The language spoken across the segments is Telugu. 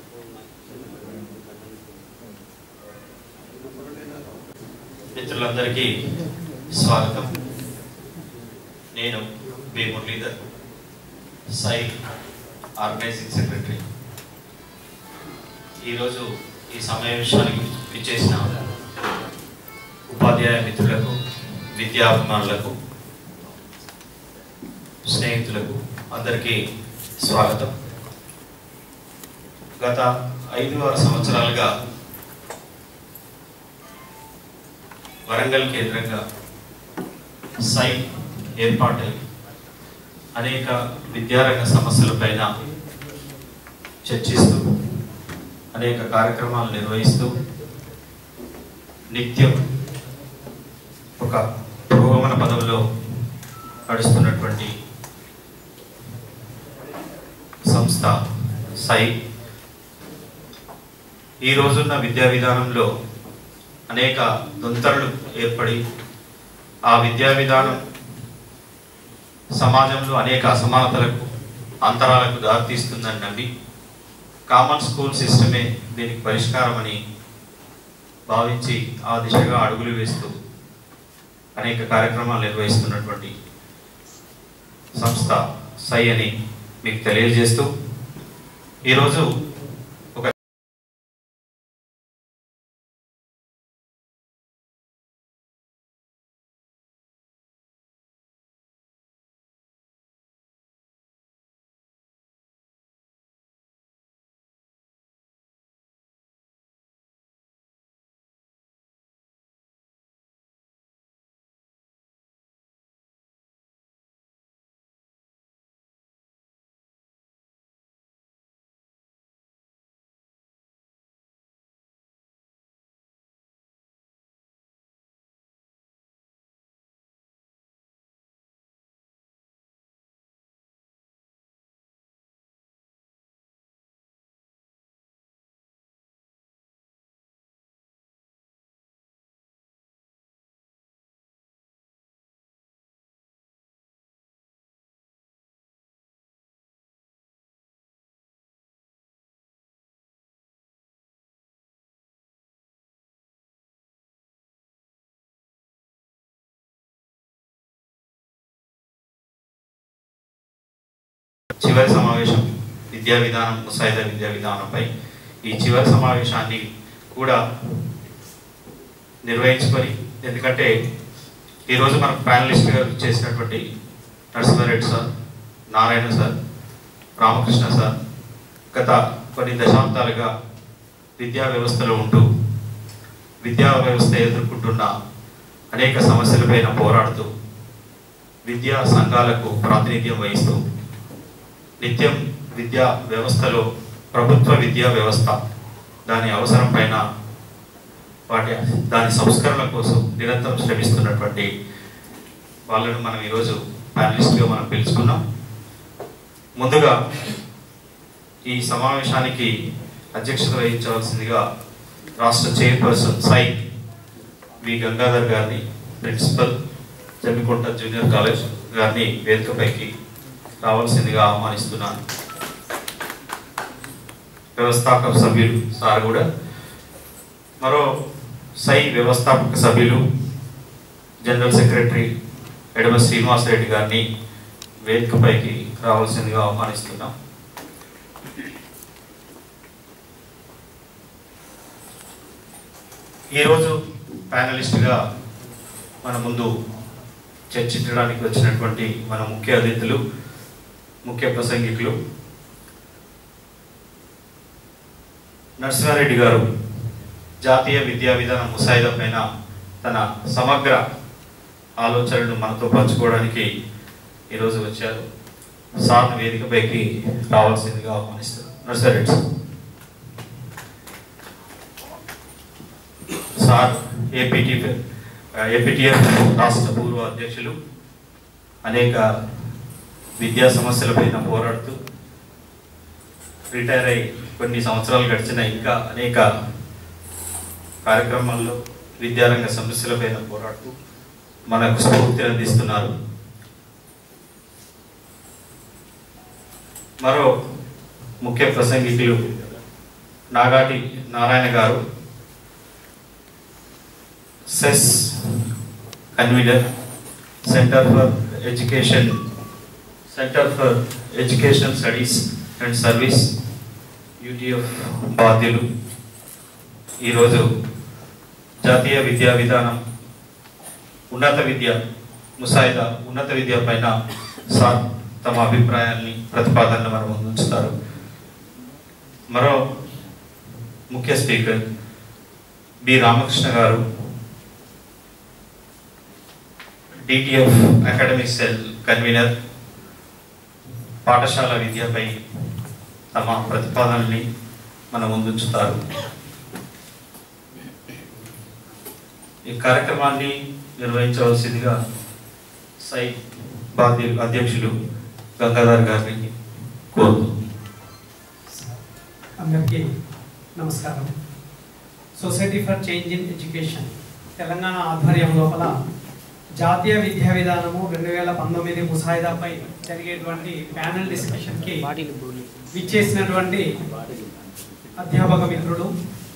మిత్రులందరికీ స్వాగతం నేను B Muralidhar Sai organizing secretary ఈరోజు ఈ సమావేశానికి విచ్చేసిన ఉపాధ్యాయ మిత్రులకు విద్యాభిమానులకు స్నేహితులకు అందరికీ స్వాగతం గత ఐదు ఆరు సంవత్సరాలుగా వరంగల్ కేంద్రంగా సై ఏర్పాటై అనేక విద్యారంగ సమస్యలపైన చర్చిస్తూ అనేక కార్యక్రమాలు నిర్వహిస్తూ నిత్యం ఒక పురోగమన పదంలో నడుస్తున్నటువంటి సంస్థ సై ఈ రోజున్న విద్యా విధానంలో అనేక దొంతరలు ఏర్పడి ఆ విద్యా విధానం సమాజంలో అనేక అసమానతలకు అంతరాలకు దారితీస్తుందని నమ్మి కామన్ స్కూల్ సిస్టమే దీనికి పరిష్కారమని భావించి ఆ దిశగా అడుగులు వేస్తూ అనేక కార్యక్రమాలు నిర్వహిస్తున్నటువంటి సంస్థ సై అని మీకు తెలియజేస్తూ ఈరోజు ఒక చివరి సమావేశం విద్యా విధానం ముసాయిదా విద్యా విధానంపై ఈ చివరి సమావేశాన్ని కూడా నిర్వహించుకొని ఎందుకంటే ఈరోజు మనకు ప్యానలిస్ట్ గారు చేసినటువంటి Narasimha Reddy sir Narayana sir Ramakrishna sir గత కొన్ని దశాబ్దాలుగా విద్యా వ్యవస్థలో ఉంటూ విద్యా వ్యవస్థ ఎదుర్కొంటున్న అనేక సమస్యలపైన పోరాడుతూ విద్యా సంఘాలకు ప్రాతినిధ్యం వహిస్తూ నిత్యం విద్యా వ్యవస్థలో ప్రభుత్వ విద్యా వ్యవస్థ దాని అవసరం పైన వాటి దాని సంస్కరణ కోసం నిరంతరం శ్రమిస్తున్నటువంటి వాళ్ళను మనం ఈరోజు ప్యానలిస్ట్గా మనం పిలుచుకున్నాం ముందుగా ఈ సమావేశానికి అధ్యక్షత వహించవలసిందిగా రాష్ట్ర చైర్పర్సన్ సై వి గంగాధర్ గారిని ప్రిన్సిపల్ జమ్మికుంట జూనియర్ కాలేజ్ గారిని వేదికపైకి రావాల్సిందిగా ఆహ్వానిస్తున్నాను వ్యవస్థాపక సభ్యులు సార్ కూడా మరో సై వ్యవస్థాపక సభ్యులు జనరల్ సెక్రటరీ ఎడమ శ్రీనివాసరెడ్డి గారిని వేదికపైకి రావాల్సిందిగా ఆహ్వానిస్తున్నాం ఈరోజు ప్యానలిస్ట్గా మన ముందు చర్చించడానికి వచ్చినటువంటి మన ముఖ్య అతిథులు ముఖ్య ప్రసంగికులు నరసింహారెడ్డి గారు జాతీయ విద్యా విధానం ముసాయిదా పైన తన సమగ్ర ఆలోచనలను మనతో పంచుకోవడానికి ఈరోజు వచ్చారు సార్ వేదికపైకి రావాల్సిందిగా ఆహ్వానిస్తారు Narasimha Reddy sir sir APT APTF రాష్ట్ర పూర్వ అధ్యక్షులు అనేక విద్యా సమస్యలపైన పోరాడుతూ రిటైర్ అయి కొన్ని సంవత్సరాలు గడిచిన ఇంకా అనేక కార్యక్రమాల్లో విద్యారంగ సమస్యలపైన పోరాడుతూ మనకు స్ఫూర్తిని అందిస్తున్నారు మరో ముఖ్య ప్రసంగికులు నాగాటి నారాయణ గారు CESS convener centre for education centre for education studies and service UTF బాధ్యులు ఈరోజు జాతీయ విద్యా విధానం ఉన్నత విద్య ముసాయిదా ఉన్నత విద్య పైన సార్ తమ అభిప్రాయాల్ని ప్రతిపాదనలు మన ముందు ఉంచుతారు మరో ముఖ్య స్పీకర్ బి రామకృష్ణ గారు డిటిఎఫ్ అకాడమిక్ సెల్ కన్వీనర్ పాఠశాల విద్యపై తమ ప్రతిపాదనల్ని మన ముందుంచుతారు ఈ కార్యక్రమాన్ని నిర్వహించవలసిందిగా సై బాధ్య అధ్యక్షులు గంగాధర్ గారిని కోరుతున్నాను అందరికీ నమస్కారం society for change in education Telangana ఆధ్వర్యం లోపల జాతీయ విద్యా విధానము రెండు వేల పంతొమ్మిది ముసాయిదాపై జరిగేటువంటి ప్యానల్ డిస్కషన్కి విచ్చేసినటువంటి అధ్యాపక మిత్రులు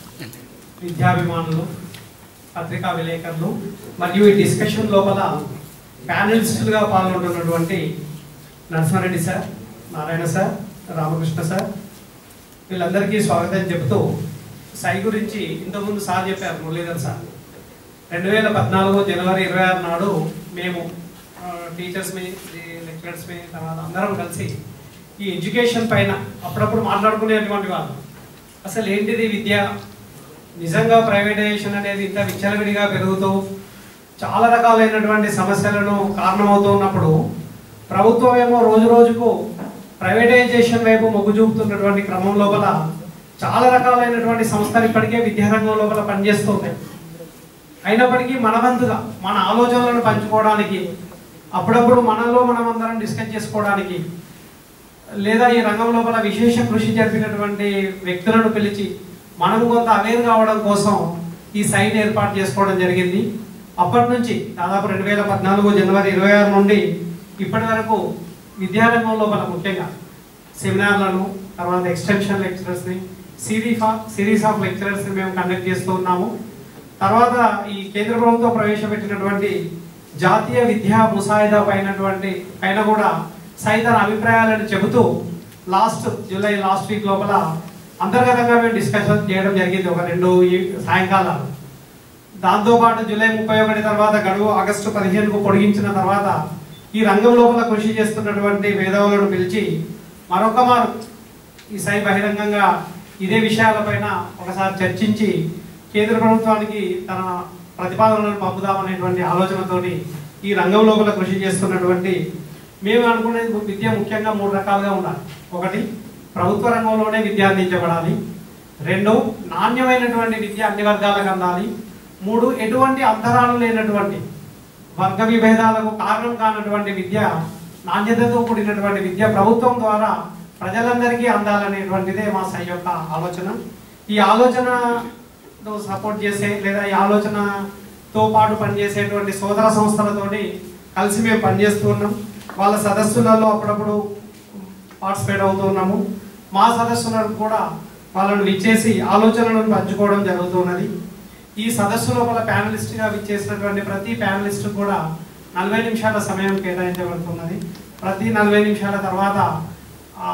విద్యాభిమానులు పత్రికా విలేకరులు మరియు ఈ డిస్కషన్ లోపల ప్యానలిస్టులుగా పాల్గొంటున్నటువంటి Narasimha Reddy sir Narayana sir Ramakrishna sir వీళ్ళందరికీ స్వాగతం చెబుతూ సై గురించి ఇంతకుముందు సార్ చెప్పారు మురళీధర్ సార్ రెండు వేల పద్నాలుగు జనవరి ఇరవై ఆరు నాడు మేము టీచర్స్ మీ లెక్చరర్స్ మీ తర్వాత అందరం కలిసి ఈ ఎడ్యుకేషన్ పైన అప్పుడప్పుడు మాట్లాడుకునేటువంటి వాళ్ళు అసలు ఏంటిది విద్య నిజంగా ప్రైవేటైజేషన్ అనేది ఇంత విచ్చలవిడిగా పెరుగుతూ చాలా రకాలైనటువంటి సమస్యలను కారణమవుతూ ఉన్నప్పుడు ప్రభుత్వం ఏమో రోజు రోజుకు ప్రైవేటైజేషన్ వైపు మొగ్గు చూపుతున్నటువంటి క్రమం లోపల చాలా రకాలైనటువంటి సంస్థలు ఇప్పటికే విద్యారంగం లోపల పనిచేస్తున్నాయి అయినప్పటికీ మన వంతుగా మన ఆలోచనలను పంచుకోవడానికి అప్పుడప్పుడు మనలో మనం అందరం డిస్కస్ చేసుకోవడానికి లేదా ఈ రంగం లోపల విశేష కృషి జరిపినటువంటి వ్యక్తులను పిలిచి మనం కొంత అవేర్ కావడం కోసం ఈ సైట్ ఏర్పాటు చేసుకోవడం జరిగింది అప్పటి నుంచి దాదాపు రెండు వేల పద్నాలుగు జనవరి ఇరవై ఆరు నుండి ఇప్పటి వరకు విద్యారంగం లోపల ముఖ్యంగా సెమినార్లను తర్వాత ఎక్స్టెన్షన్ లెక్చరర్స్ని సిరీస్ ఆఫ్ సిరీస్ ఆఫ్ లెక్చరర్స్ని మేము కండక్ట్ చేస్తూ ఉన్నాము తర్వాత ఈ కేంద్ర ప్రభుత్వం ప్రవేశపెట్టినటువంటి జాతీయ విద్యా ముసాయిదా పైనటువంటి పైన కూడా సైతన అభిప్రాయాలను చెబుతూ లాస్ట్ జూలై లాస్ట్ వీక్ లోపల అంతర్గతంగా మేము డిస్కషన్ చేయడం జరిగింది ఒక రెండు ఈ- సాయంకాలాలు దాంతోపాటు జూలై ముప్పై ఒకటి తర్వాత గడువు ఆగస్టు పదిహేనుకు పొడిగించిన తర్వాత ఈ రంగం లోపల కృషి చేస్తున్నటువంటి మేధావులను పిలిచి మరొక మారు ఈ సై బహిరంగంగా ఇదే విషయాలపైన ఒకసారి చర్చించి కేంద్ర ప్రభుత్వానికి తన ప్రతిపాదనలను పంపుదామనేటువంటి ఆలోచనతోటి ఈ రంగం లోపల కృషి చేస్తున్నటువంటి మేము అనుకునేది విద్య ముఖ్యంగా మూడు రకాలుగా ఉండాలి ఒకటి ప్రభుత్వ రంగంలోనే విద్య అందించబడాలి రెండు నాణ్యమైనటువంటి విద్య అన్ని వర్గాలకు అందాలి మూడు ఎటువంటి అంతరాలు లేనటువంటి వర్గ విభేదాలకు కారణం కానటువంటి విద్య నాణ్యతతో కూడినటువంటి విద్య ప్రభుత్వం ద్వారా ప్రజలందరికీ అందాలనేటువంటిదే మా సై యొక్క ఆలోచన ఈ ఆలోచనను సపోర్ట్ చేసే లేదా ఈ ఆలోచనతో పాటు పనిచేసేటువంటి సోదర సంస్థలతోటి కలిసి మేము పనిచేస్తూ ఉన్నాం వాళ్ళ సదస్సులలో అప్పుడప్పుడు పార్టిసిపేట్ అవుతూ ఉన్నాము మా సదస్సులను కూడా వాళ్ళను విచ్చేసి ఆలోచనలను పంచుకోవడం జరుగుతున్నది ఈ సదస్సు లోపల ప్యానలిస్ట్గా విచ్చేసినటువంటి ప్రతి ప్యానలిస్ట్ కూడా నలభై నిమిషాల సమయం కేటాయించబడుతున్నది ప్రతి నలభై నిమిషాల తర్వాత ఆ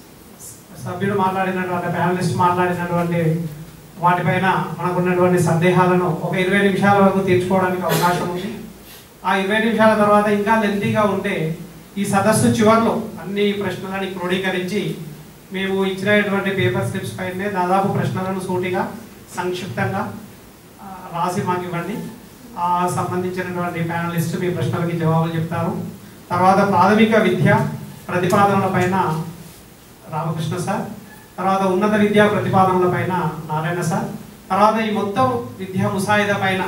సభ్యుడు మాట్లాడినటువంటి ప్యానలిస్ట్ మాట్లాడినటువంటి వాటిపైన మనకున్నటువంటి సందేహాలను ఒక ఇరవై నిమిషాల వరకు తీర్చుకోవడానికి అవకాశం ఉంది ఆ ఇరవై నిమిషాల తర్వాత ఇంకా లెంతీగా ఉంటే ఈ సదస్సు చివరిలో అన్ని ప్రశ్నలని క్రోడీకరించి మేము ఇచ్చినటువంటి పేపర్ స్లిప్స్ పైనే దాదాపు ప్రశ్నలను సూటిగా సంక్షిప్తంగా ఆ, రాసి మాకు ఇవ్వండి ఆ సంబంధించినటువంటి ప్యానలిస్ట్ మీ ప్రశ్నలకి జవాబులు చెప్తారు తర్వాత ప్రాథమిక విద్య ప్రతిపాదనల పైన రామకృష్ణ సార్ తర్వాత ఉన్నత విద్యా ప్రతిపాదనల పైన నారాయణ సార్ తర్వాత ఈ మొత్తం విద్యా ముసాయిదా పైన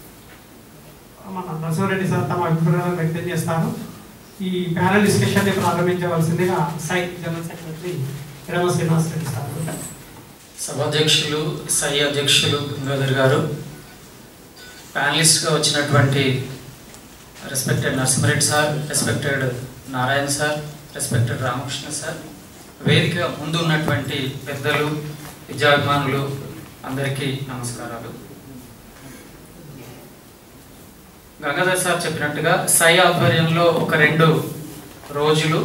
మన నరసింహారెడ్డి సార్ తమ అభిప్రాయాలను వ్యక్తం చేస్తారు ఈ ప్యానల్ డిస్కషన్ ని ప్రారంభించవలసిందిగా సై జనరల్ సెక్రటరీ ఎడమ శ్రీనివాస్ రెడ్డి సార్ సభాధ్యక్షులు సై అధ్యక్షులు గంగాధర్ గారు ప్యానలిస్ట్గా వచ్చినటువంటి respected Narasimha Reddy sir respected Narayana sir respected Ramakrishna sir వేదిక ముందు ఉన్నటువంటి పెద్దలు విద్యాభిమానులు అందరికీ నమస్కారాలు గంగాధర్ సార్ చెప్పినట్టుగా సై ఆధ్వర్యంలో ఒక రెండు రోజులు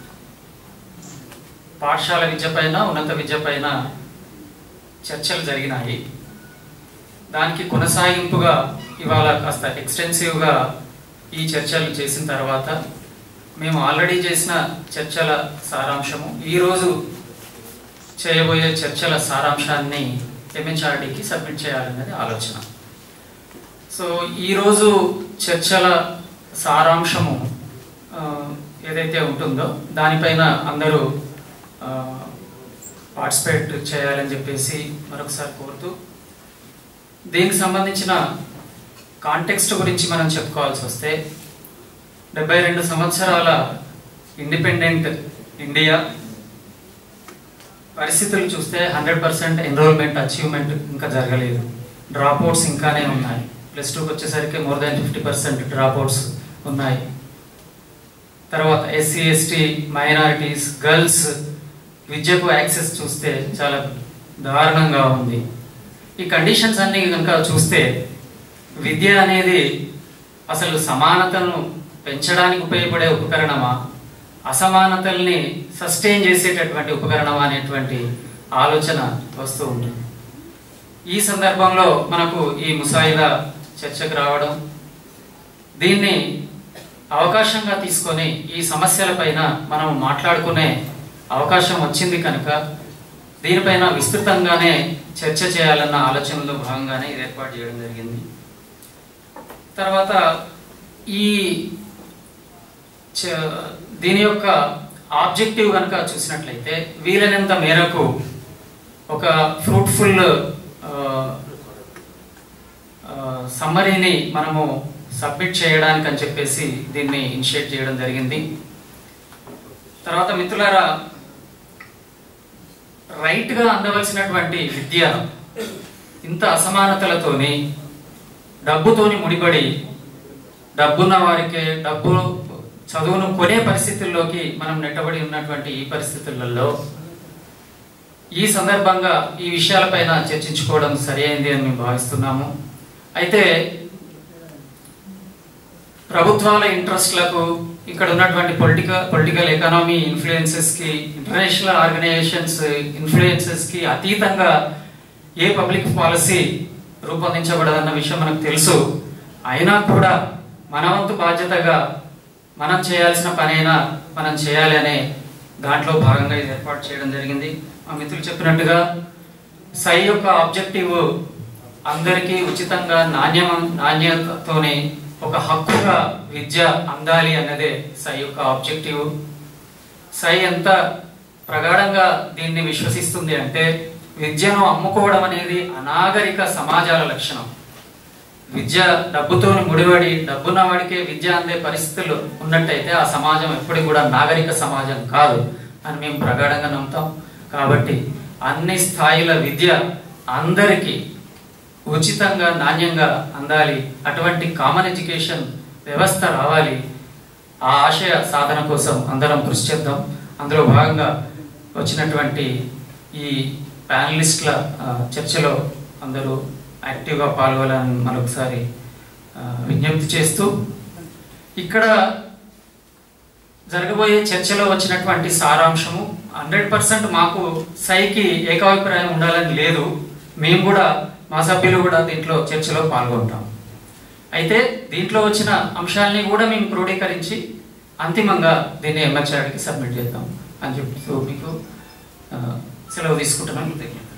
పాఠశాల విద్య పైన ఉన్నత విద్య పైన చర్చలు జరిగినాయి దానికి కొనసాగింపుగా ఇవాళ కాస్త ఎక్స్టెన్సివ్గా ఈ చర్చలు చేసిన తర్వాత మేము ఆల్రెడీ చేసిన చర్చల సారాంశము ఈరోజు చేయబోయే చర్చల సారాంశాన్ని ఎంహెచ్ఆర్డీకి సబ్మిట్ చేయాలనేది ఆలోచన సో ఈరోజు చర్చల సారాంశము ఆ, ఏదైతే ఉంటుందో దానిపైన అందరూ పార్టిసిపేట్ చేయాలని చెప్పేసి మరొకసారి కోరుతూ దీనికి సంబంధించిన కాంటెక్స్ట్ గురించి మనం చెప్పుకోవాల్సి వస్తే డెబ్బై రెండు సంవత్సరాల ఇండిపెండెంట్ ఇండియా పరిస్థితులు చూస్తే హండ్రెడ్ పర్సెంట్ ఎన్రోల్మెంట్ అచీవ్మెంట్ ఇంకా జరగలేదు డ్రాప్ అవుట్స్ ఇంకానే ఉన్నాయి ప్లస్ టూకి వచ్చేసరికి more than fifty percent drop outs ఉన్నాయి తర్వాత ఎస్సీ ఎస్టీ మైనారిటీస్ గర్ల్స్ విద్యకు యాక్సెస్ చూస్తే చాలా దారుణంగా ఉంది ఈ కండిషన్స్ అన్ని కనుక చూస్తే విద్య అనేది అసలు సమానతను పెంచడానికి ఉపయోగపడే ఉపకరణమా అసమానతల్ని సస్టైన్ చేసేటటువంటి ఉపకరణమా అనేటువంటి ఆలోచన వస్తూ ఉంటుంది ఈ సందర్భంలో మనకు ఈ ముసాయిదా చర్చకు రావడం దీన్ని అవకాశంగా తీసుకొని ఈ సమస్యలపైన మనం మాట్లాడుకునే అవకాశం వచ్చింది కనుక దీనిపైన విస్తృతంగానే చర్చ చేయాలన్న ఆలోచనలో భాగంగానే ఇది ఏర్పాటు చేయడం జరిగింది తర్వాత ఈ చ- దీని యొక్క ఆబ్జెక్టివ్ కనుక చూసినట్లయితే వీలైనంత మేరకు ఒక ఫ్రూట్ఫుల్ సమ్మరీని మనము సబ్మిట్ చేయడానికి అని చెప్పేసి దీన్ని ఇనిషియేట్ చేయడం జరిగింది తర్వాత మిత్రులారా రైట్ గా అందవలసినటువంటి విద్య ఇంత అసమానతలతోని డబ్బుతోని ముడిపడి డబ్బున్న వారికే డబ్బు చదువును కొనే పరిస్థితుల్లోకి మనం నెట్టబడి ఉన్నటువంటి ఈ పరిస్థితులలో ఈ సందర్భంగా ఈ విషయాలపైన చర్చించుకోవడం సరి అయింది అని మేము భావిస్తున్నాము అయితే ప్రభుత్వాల ఇంట్రెస్ట్లకు ఇక్కడ ఉన్నటువంటి పొలిటికల్ పొలిటికల్ ఎకనామీ ఇన్ఫ్లుయెన్సెస్ కి ఇంటర్నేషనల్ ఆర్గనైజేషన్స్ ఇన్ఫ్లుయెన్సెస్ కి అతీతంగా ఏ పబ్లిక్ పాలసీ రూపొందించబడదన్న విషయం మనకు తెలుసు అయినా కూడా మన వంతు బాధ్యతగా మనం చేయాల్సిన పనైనా మనం చేయాలి అనే దాంట్లో భాగంగా ఇది ఏర్పాటు చేయడం జరిగింది మా మిత్రులు చెప్పినట్టుగా సై యొక్క ఆబ్జెక్టివ్ అందరికీ ఉచితంగా నాణ్యం నాణ్యతతోనే ఒక హక్కుగా విద్య అందాలి అన్నదే సై యొక్క ఆబ్జెక్టివ్ సై ఎంత ప్రగాఢంగా దీన్ని విశ్వసిస్తుంది అంటే విద్యను అమ్ముకోవడం అనేది అనాగరిక సమాజాల లక్షణం విద్య డబ్బుతో ముడిపడి డబ్బున్న వాడికే విద్య అందే పరిస్థితులు ఉన్నట్టయితే ఆ సమాజం ఎప్పటికి కూడా నాగరిక సమాజం కాదు అని మేము ప్రగాఢంగా నమ్ముతాం కాబట్టి అన్ని స్థాయిల విద్య అందరికీ ఉచితంగా నాణ్యంగా అందాలి అటువంటి కామన్ ఎడ్యుకేషన్ వ్యవస్థ రావాలి ఆ ఆశయ సాధన కోసం అందరం కృషి చేద్దాం అందులో భాగంగా వచ్చినటువంటి ఈ ప్యానలిస్ట్ల ఆ, చర్చలో అందరూ యాక్టివ్గా పాల్గొనాలని మరొకసారి ఆ, విజ్ఞప్తి చేస్తూ ఇక్కడ జరగబోయే చర్చలో వచ్చినటువంటి సారాంశము హండ్రెడ్ పర్సెంట్ మాకు సైకి ఏకాభిప్రాయం ఉండాలని లేదు మేము కూడా మా సభ్యులు కూడా దీంట్లో చర్చలో పాల్గొంటాం అయితే దీంట్లో వచ్చిన అంశాలని కూడా మేము క్రోడీకరించి అంతిమంగా దీన్ని ఎంహెచ్ఆర్కి సబ్మిట్ చేద్దాం అని చెప్తూ మీకు ఆ, సెలవు తీసుకుంటున్నాను కృతజ్ఞతలు